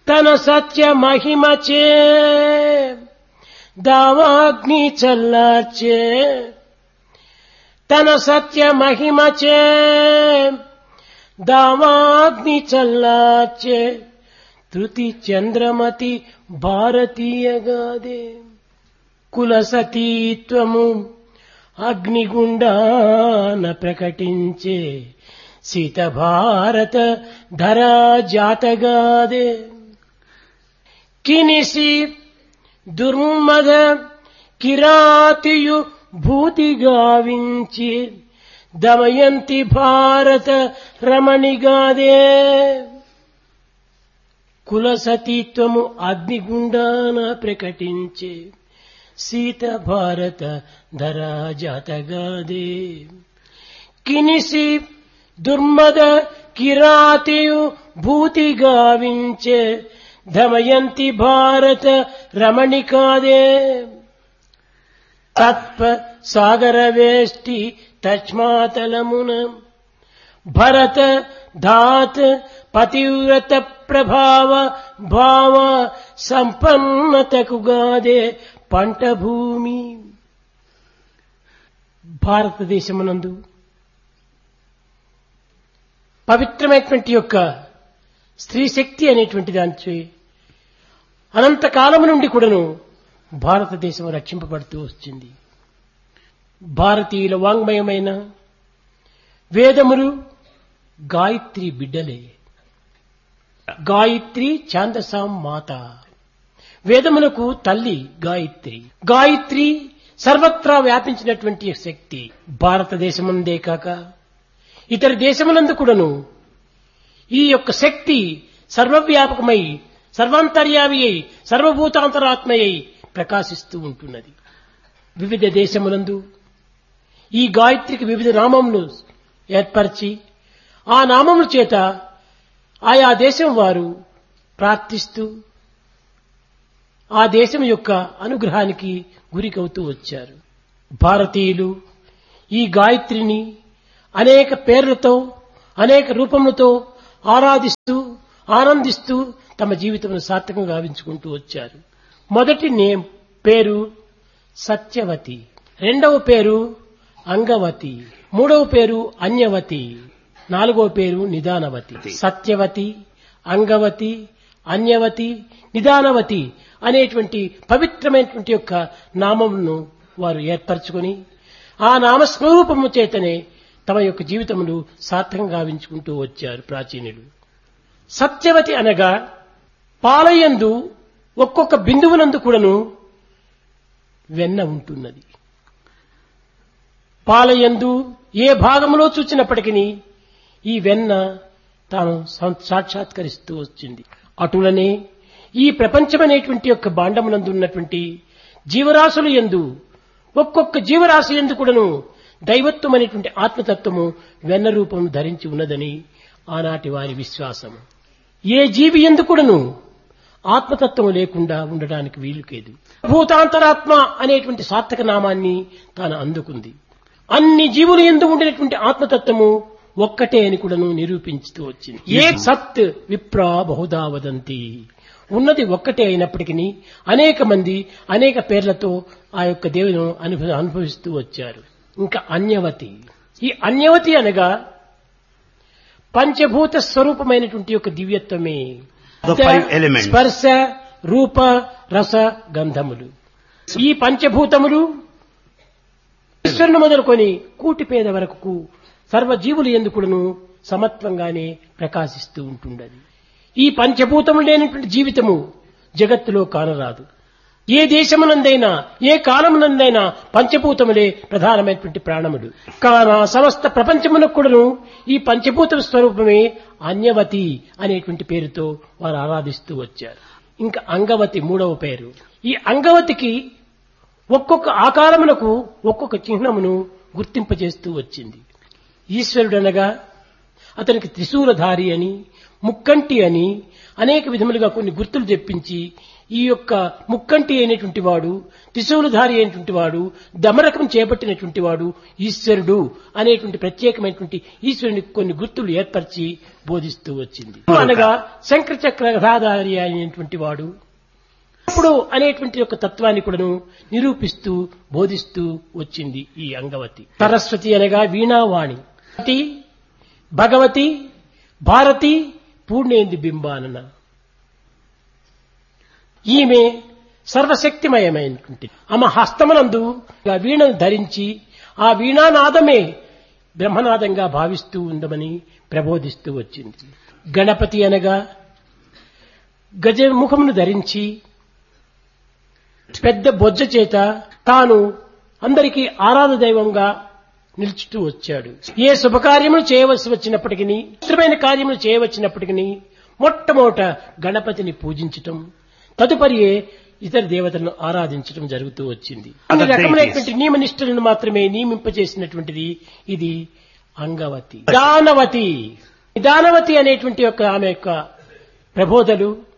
తన సత్య మహిమచే దావాగ్ని చల్లార్చే తన సత్య మహిమచే దావాగ్ని చల్లార్చే తృతి చంద్రమతి భారతీయగాదే కులసతీత్వము అగ్నిగుండాన ప్రకటించే సీత భారత ధరా జాతగాదే కినిసి దుర్మద కిరాతియు భూతి గావించి దమయంతి భారత రమణిగాదే కులసతీత్వము అగ్నిగుండాన ప్రకటించే సీత భారత ధరా జాతగాదే కినిసి దుర్మద కిరాతియు భూతి గావించే ధమయంతి భారత రమణికాదే తత్వ సాగర వేష్టి తస్మాతలమున భరత ధాత్ పతివ్రత ప్రభావ భావ సంపన్నతకు గాదే పంట భూమి భారతదేశమునందు పవిత్రమైనటువంటి యొక్క స్త్రీ శక్తి అనేటువంటి దాని అనంతకాలము నుండి కూడాను భారతదేశం రక్షింపబడుతూ వచ్చింది భారతీయుల వాంగ్మయమైన వేదములు గాయత్రి బిడ్డలే గాయత్రి ఛాందసాం మాత వేదములకు తల్లి గాయత్రి గాయత్రి సర్వత్రా వ్యాపించినటువంటి శక్తి భారతదేశముందే కాక ఇతర దేశములందు కూడాను ఈ యొక్క శక్తి సర్వవ్యాపకమై సర్వాంతర్యామి అయి సర్వభూతాంతరాత్మయ్యి ప్రకాశిస్తూ ఉంటున్నది వివిధ దేశములందు ఈ గాయత్రికి వివిధ నామములు ఏర్పరిచి ఆ నామముల చేత ఆయా దేశం వారు ప్రార్థిస్తూ ఆ దేశం యొక్క అనుగ్రహానికి గురికవుతూ వచ్చారు భారతీయులు ఈ గాయత్రిని అనేక పేర్లతో అనేక రూపములతో ఆరాధిస్తూ ఆనందిస్తూ తమ జీవితమును సార్థకంగా గావించుకుంటూ వచ్చారు మొదటి నేమ్ పేరు సత్యవతి రెండవ పేరు అంగవతి మూడవ పేరు అన్యవతి నాలుగవ పేరు నిదానవతి సత్యవతి అంగవతి అన్యవతి నిదానవతి అనేటువంటి పవిత్రమైనటువంటి యొక్క నామమును వారు ఏర్పరచుకొని ఆ నామస్వరూపము చేతనే తమ యొక్క జీవితములు సార్థకంగా గావించుకుంటూ వచ్చారు ప్రాచీనులు సత్యవతి అనగా పాలయందు ఒక్కొక్క బిందువునందు కూడాను వెన్న ఉంటున్నది పాలయందు ఏ భాగంలో చూచినప్పటికీ ఈ వెన్న తాను సాక్షాత్కరిస్తూ వచ్చింది అటులనే ఈ ప్రపంచమనేటువంటి యొక్క బాండమునందు ఉన్నటువంటి జీవరాశులు ఎందు ఒక్కొక్క జీవరాశి ఎందు కూడాను దైవత్వం అనేటువంటి ఆత్మతత్వము వెన్న రూపం ధరించి ఉన్నదని ఆనాటి వారి విశ్వాసము ఏ జీవి ఎందు కూడాను ఆత్మతత్వం లేకుండా ఉండడానికి వీలు లేదు భూతాంతరాత్మ అనేటువంటి సార్థక నామాన్ని తాను అందుకుంది అన్ని జీవులు ఎందు ఉండినటువంటి ఆత్మతత్వము ఒక్కటే అని కూడాను నిరూపించుతూ వచ్చింది ఏ సత్ విప్రా బహుదా వదంతి ఉన్నది ఒక్కటే అయినప్పటికీ అనేక మంది అనేక పేర్లతో ఆ యొక్క దేవుని అనుభవ అనుభవిస్తూ వచ్చారు ఇంకా అన్యవతి ఈ అన్యవతి అనగా పంచభూత స్వరూపమైనటువంటి యొక్క దివ్యత్వమే The five elements. స్పర్శ రూప రస గంధములు ఈ పంచభూతములు ఈశ్వరుని మొదలుకొని కూటి పేద వరకు సర్వజీవులు ఎందుకును సమత్వంగానే ప్రకాశిస్తూ ఉంటుండది ఈ పంచభూతములు లేనటువంటి జీవితము జగత్తులో కానరాదు ఏ దేశమునందైనా ఏ కాలమునందైనా పంచభూతములే ప్రధానమైనటువంటి ప్రాణములు కాన సమస్త ప్రపంచమునకు కూడాను ఈ పంచభూత స్వరూపమే అన్యవతి అనేటువంటి పేరుతో వారు ఆరాధిస్తూ వచ్చారు ఇంకా అంగవతి మూడవ పేరు ఈ అంగవతికి ఒక్కొక్క ఆకారమునకు ఒక్కొక్క చిహ్నమును గుర్తింపజేస్తూ వచ్చింది ఈశ్వరుడనగా అతనికి త్రిశూలధారి అని ముక్కంటి అని అనేక విధములుగా కొన్ని గుర్తులు తెప్పించి ఈ యొక్క ముక్కంటి అయినటువంటి వాడు త్రిశూలధారి అయినటువంటి వాడు దమరకం చేపట్టినటువంటి వాడు ఈశ్వరుడు అనేటువంటి ప్రత్యేకమైనటువంటి ఈశ్వరునికి కొన్ని గుర్తులు ఏర్పరిచి బోధిస్తూ వచ్చింది అనగా శంకర చక్రధారి అయినటువంటి వాడు ఇప్పుడు అనేటువంటి యొక్క తత్వాన్ని కూడాను నిరూపిస్తూ బోధిస్తూ వచ్చింది ఈ అంగవతి సరస్వతి అనగా వీణావాణి సరస్వతి, భగవతి భారతి పూర్ణేంది బింబానన ఈమె సర్వశక్తిమయమైనటువంటి ఆమె హస్తమునందు ఆ వీణను ధరించి ఆ వీణానాదమే బ్రహ్మనాదంగా భావిస్తూ ఉందమని ప్రబోధిస్తూ వచ్చింది గణపతి అనగా గజముఖమును ధరించి పెద్ద బొజ్జ చేత తాను అందరికీ ఆరాధ దైవంగా నిలుచుతూ వచ్చాడు ఏ శుభకార్యములు చేయవలసి వచ్చినప్పటికీ ఇష్టమైన కార్యములు చేయవచ్చినప్పటికీ మొట్టమొదట గణపతిని పూజించటం తదుపరి ఇతర దేవతలను ఆరాధించడం జరుగుతూ వచ్చింది అన్ని Other రకమైనటువంటి నియమనిష్టలను మాత్రమే నియమింపచేసినటువంటిది ఇది అంగవతి దానవతి దానవతి అనేటువంటి యొక్క ఆమె యొక్క ప్రబోధలు